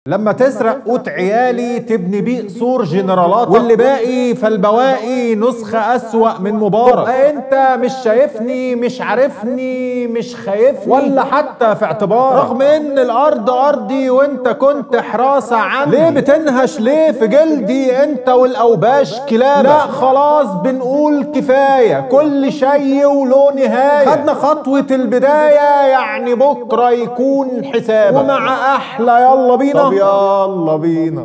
لما تسرق قوت عيالي تبني بيه قصور جنرالات واللي باقي فالبواقي نسخة أسوأ من مبارك تبقى انت مش شايفني مش عارفني مش خايفني ولا حتى في اعتبارك رغم ان الارض ارضي وانت كنت حراسة عني ليه بتنهش ليه في جلدي انت والاوباش كلاب لا خلاص بنقول كفاية كل شيء وله نهاية خدنا خطوة البداية يعني بكرة يكون حسابك ومع احلى يلا بينا طب يلا بينا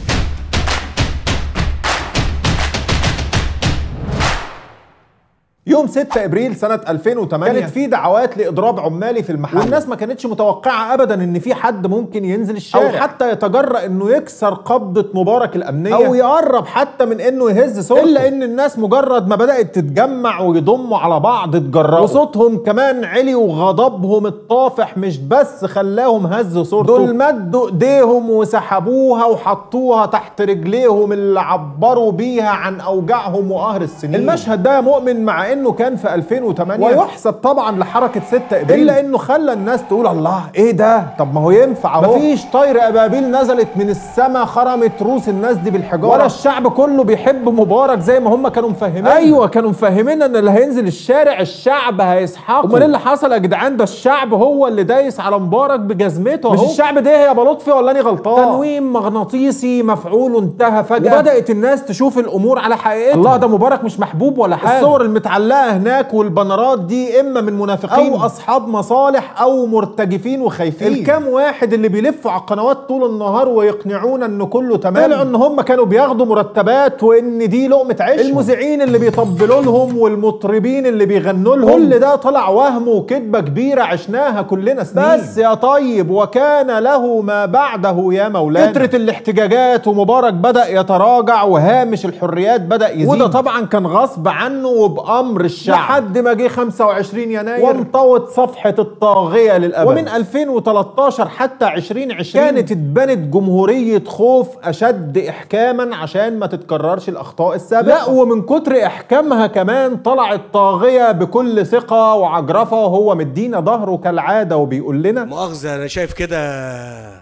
يوم 6 ابريل سنه 2008 كانت في دعوات لاضراب عمالي في المحل والناس ما كانتش متوقعه ابدا ان في حد ممكن ينزل الشارع او حتى يتجرأ انه يكسر قبضه مبارك الامنيه او يقرب حتى من انه يهز صوته الا ان الناس مجرد ما بدات تتجمع ويضموا على بعض اتجرأوا وصوتهم كمان علي وغضبهم الطافح مش بس خلاهم هزوا صورته دول مدوا ايديهم وسحبوها وحطوها تحت رجليهم اللي عبروا بيها عن اوجاعهم وقهر السنين المشهد ده مؤمن مع انه كان في 2008 ويحسب طبعا لحركه 6 ابريل الا انه خلى الناس تقول الله ايه ده طب ما هو ينفع اهو مفيش طاير ابابيل نزلت من السماء خرمت روس الناس دي بالحجاره ولا الشعب كله بيحب مبارك زي ما هم كانوا مفهمين ايوه كانوا مفهمين ان اللي هينزل الشارع الشعب هيسحقه امال ايه اللي حصل يا جدعان ده الشعب هو اللي دايس على مبارك بجزمته اهو مش الشعب ده يا ابو لطفي ولا اني غلطان تنويم مغناطيسي مفعول انتهى فجاه وبدات الناس تشوف الامور على حقيقتها الله ده مبارك مش محبوب ولا حاجه الصور المتعلقه هناك والبنرات دي اما من منافقين او اصحاب مصالح او مرتجفين وخايفين الكام واحد اللي بيلفوا على القنوات طول النهار ويقنعونا ان كله تمام طلعوا ان هم كانوا بياخدوا مرتبات وان دي لقمه عيش المذيعين اللي بيطبلوا لهم والمطربين اللي بيغنوا لهم كل ده طلع وهم وكذبه كبيره عشناها كلنا سنين بس يا طيب وكان له ما بعده يا مولانا كترة الاحتجاجات ومبارك بدا يتراجع وهامش الحريات بدا يزيد وده طبعا كان غصب عنه وبامر الشعب لحد ما جه 25 يناير وانطوت صفحه الطاغيه للابد ومن 2013 حتى 2020 كانت اتبنت جمهوريه خوف اشد احكاما عشان ما تتكررش الاخطاء السابقه لا ومن كتر احكامها كمان طلع الطاغيه بكل ثقه وعجرفه وهو مدينا ظهره كالعاده وبيقول لنا مؤاخذة أنا شايف كده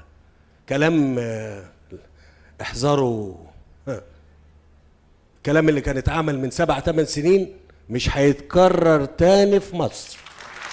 كلام آه، احذروا ها. الكلام اللي كان اتعمل من سبع ثمان سنين مش هيتكرر تاني في مصر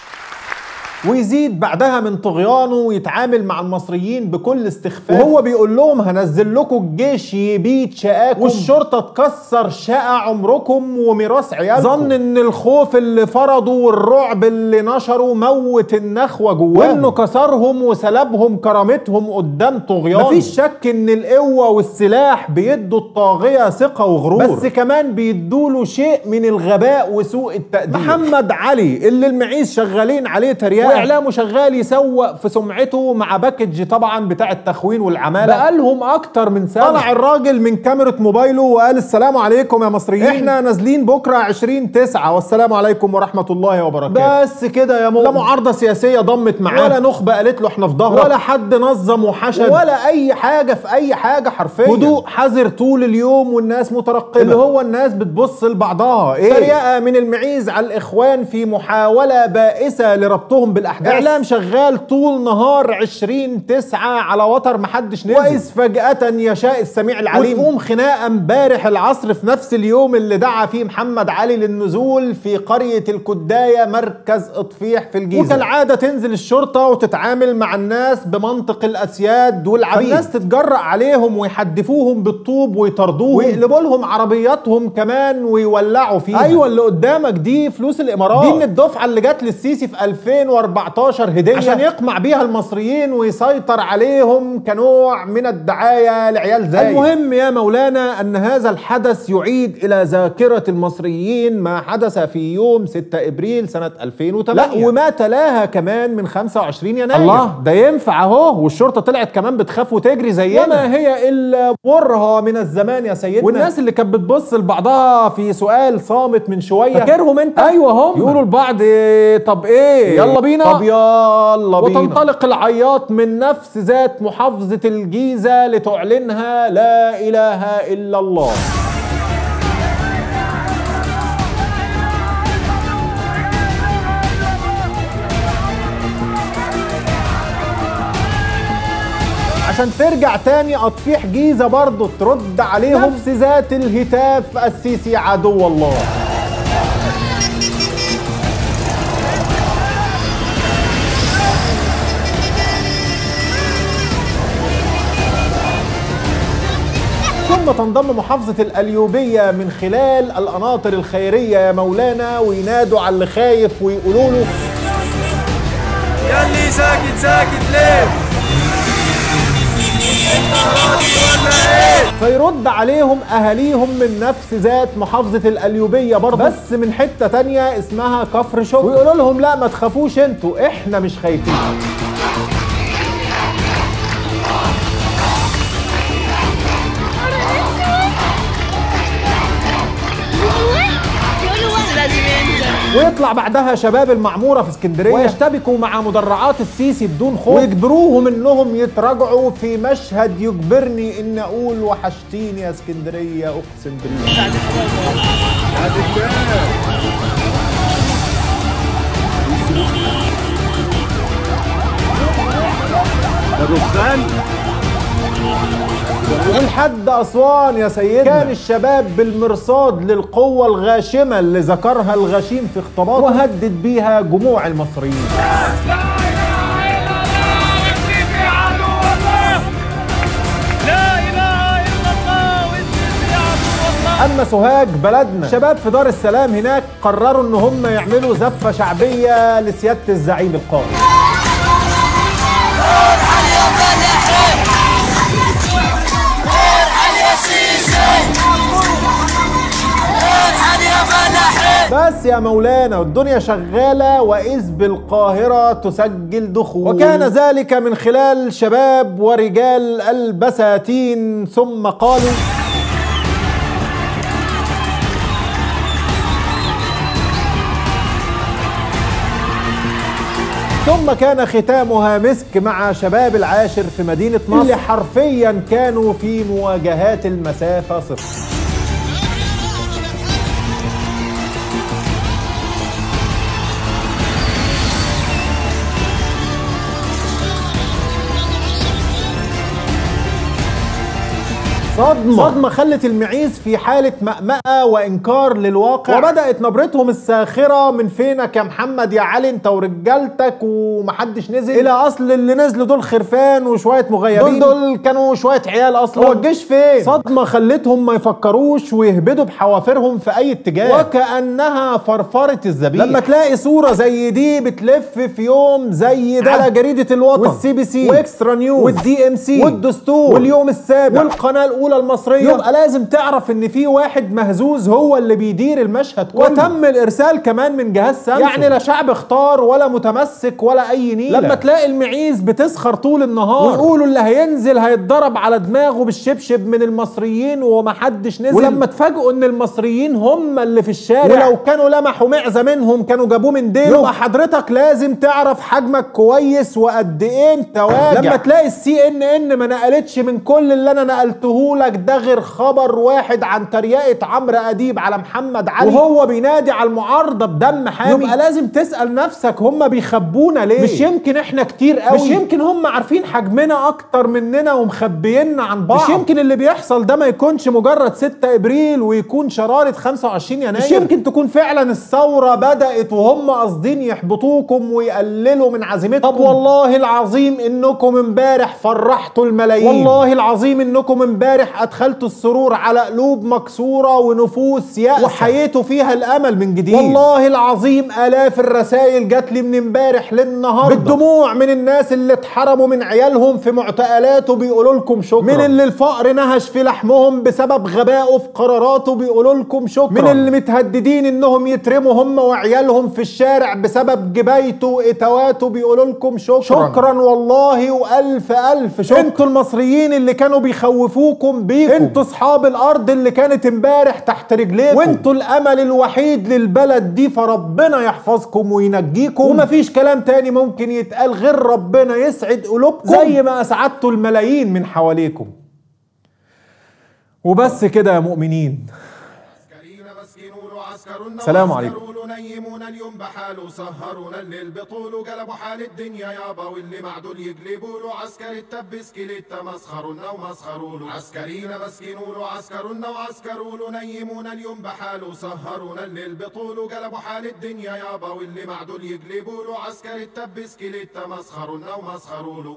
ويزيد بعدها من طغيانه ويتعامل مع المصريين بكل استخفاف وهو بيقول لهم هنزل لكم الجيش يبيد شقاكم والشرطه تكسر شقى عمركم وميراث عيالكم ظن ان الخوف اللي فرضه والرعب اللي نشره موت النخوه جواهم وانه كسرهم وسلبهم كرامتهم قدام طغيان مفيش شك ان القوه والسلاح بيدوا الطاغيه ثقه وغرور بس كمان بيدوا له شيء من الغباء وسوء التقدير محمد علي اللي المعيز شغالين عليه تريقه واعلامه شغال يسوق في سمعته مع باكج طبعا بتاع التخوين والعماله بقالهم اكتر من سنه طلع الراجل من كاميرا موبايله وقال السلام عليكم يا مصريين احنا نازلين بكره 20 9 والسلام عليكم ورحمه الله وبركاته بس كده يا مؤمن لا معارضه سياسيه ضمت معاه ولا نخبه قالت له احنا في ظهرك ولا حد نظم وحشد ولا اي حاجه في اي حاجه حرفيا هدوء حذر طول اليوم والناس مترقبه اللي هو الناس بتبص لبعضها ايه تريقه من المعيز على الاخوان في محاوله بائسه لربطهم بالاحداث اعلام شغال طول نهار 20 9 على وتر محدش نزل واذ فجاه يشاء السميع العليم وتقوم خناقه امبارح العصر في نفس اليوم اللي دعا فيه محمد علي للنزول في قريه الكدايه مركز اطفيح في الجيزه وكالعاده تنزل الشرطه وتتعامل مع الناس بمنطق الاسياد والعبيد فالناس تتجرأ عليهم ويحدفوهم بالطوب ويطردوهم ويقلبوا لهم عربياتهم كمان ويولعوا فيها ايوه اللي قدامك دي فلوس الامارات دي من الدفعه اللي جت للسيسي في 2014 هديه عشان يقمع بيها المصريين ويسيطر عليهم كنوع من الدعايه لعيال زي المهم يا مولانا ان هذا الحدث يعيد الى ذاكره المصريين ما حدث في يوم 6 ابريل سنه 2008 لا وما تلاها كمان من 25 يناير الله ده ينفع اهو والشرطه طلعت كمان بتخاف وتجري زينا وما هي الا برهه من الزمان يا سيدنا والناس اللي كانت بتبص لبعضها في سؤال صامت من شويه فاكرهم انت ايوه هم يقولوا لبعض إيه طب ايه يلا بينا طب يلا بينا وتنطلق العياط من نفس ذات محافظه الجيزه لتعلنها لا اله الا الله عشان ترجع تاني اطفيح جيزه برضه ترد عليهم نفس ذات الهتاف السيسي عدو الله ثم تنضم محافظة الأليوبية من خلال القناطر الخيرية يا مولانا وينادوا على اللي خايف ويقولوا له ياللي ساكت ساكت ليه؟ انت راضي ولا ايه؟ فيرد عليهم أهاليهم من نفس ذات محافظة الأليوبية برضه بس من حتة تانية اسمها كفر شكر ويقولوا لهم لا ما تخافوش انتوا احنا مش خايفين ويطلع بعدها شباب المعموره في اسكندريه ويشتبكوا مع مدرعات السيسي بدون خوف ويجبروهم انهم يتراجعوا في مشهد يجبرني ان اقول وحشتيني يا اسكندريه اقسم بالله ولحد اسوان يا سيدنا كان الشباب بالمرصاد للقوه الغاشمه اللي ذكرها الغشيم في خطاباته وهدد بيها جموع المصريين اما سوهاج بلدنا شباب في دار السلام هناك قرروا ان هم يعملوا زفه شعبيه لسياده الزعيم القائد بس يا مولانا والدنيا شغالة وإذ بالقاهرة تسجل دخول وكان ذلك من خلال شباب ورجال البساتين ثم قالوا ثم كان ختامها مسك مع شباب العاشر في مدينة مصر اللي حرفيا كانوا في مواجهات المسافة صفر صدمة صدمة خلت المعيز في حالة مأمأة وإنكار للواقع وبدأت نبرتهم الساخرة من فينك يا محمد يا علي أنت ورجالتك ومحدش نزل إلى أصل اللي نزلوا دول خرفان وشوية مغيبين دول, دول كانوا شوية عيال أصلا هو الجيش فين؟ صدمة خلتهم ما يفكروش ويهبدوا بحوافرهم في أي اتجاه وكأنها فرفرة الذبيح لما تلاقي صورة زي دي بتلف في يوم زي ده على جريدة الوطن والسي بي سي واكسترا نيوز والدي ام سي والدستور واليوم السابع والقناة الأولى الأولى المصرية يبقى لازم تعرف إن في واحد مهزوز هو اللي بيدير المشهد كله وتم الإرسال كمان من جهاز سامسونج يعني لا شعب اختار ولا متمسك ولا أي نيلة لما تلاقي المعيز بتسخر طول النهار ويقولوا اللي هينزل هيتضرب على دماغه بالشبشب من المصريين ومحدش نزل ولما تفاجئوا إن المصريين هم اللي في الشارع ولو كانوا لمحوا معزة منهم كانوا جابوه من ديله يبقى حضرتك لازم تعرف حجمك كويس وقد ايه انت واجع لما تلاقي السي ان ان ما نقلتش من كل اللي انا نقلته لك ده غير خبر واحد عن تريقه عمرو اديب على محمد علي وهو بينادي على المعارضه بدم حامي يبقى لازم تسال نفسك هم بيخبونا ليه مش يمكن احنا كتير قوي مش يمكن هم عارفين حجمنا اكتر مننا ومخبينا عن بعض مش يمكن اللي بيحصل ده ما يكونش مجرد 6 ابريل ويكون شراره 25 يناير مش يمكن تكون فعلا الثوره بدات وهم قاصدين يحبطوكم ويقللوا من عزيمتكم طب والله العظيم انكم امبارح فرحتوا الملايين والله العظيم انكم امبارح ادخلتوا السرور على قلوب مكسوره ونفوس يأسة وحييتوا فيها الامل من جديد والله العظيم الاف الرسائل جات لي من امبارح للنهارده بالدموع من الناس اللي اتحرموا من عيالهم في معتقلاته بيقولوا لكم شكرا من اللي الفقر نهش في لحمهم بسبب غبائه في قراراته بيقولوا لكم شكرا من اللي متهددين انهم يترموا هم وعيالهم في الشارع بسبب جبايته واتواته بيقولوا لكم شكرا شكرا والله والف الف شكرا انتوا المصريين اللي كانوا بيخوفوكم بيكم انتوا اصحاب الارض اللي كانت امبارح تحت رجليكم وانتوا الامل الوحيد للبلد دي فربنا يحفظكم وينجيكم ومفيش كلام تاني ممكن يتقال غير ربنا يسعد قلوبكم زي ما اسعدتوا الملايين من حواليكم وبس كده يا مؤمنين وعسكرونا سلام عليكم. وعسكرونا نيمونا اليوم بحاله سهرونا الليل بطوله قلبوا حال الدنيا يابا واللي معدول يقلبوا له عسكري التبس كليتا مسخرونا ومسخروا له عسكرينا مسكينوا له عسكرونا وعسكروا له نيمونا اليوم بحاله سهرونا الليل بطوله قلبوا حال الدنيا يابا واللي معدول يقلبوا له عسكري التبس كليتا مسخرونا ومسخروا له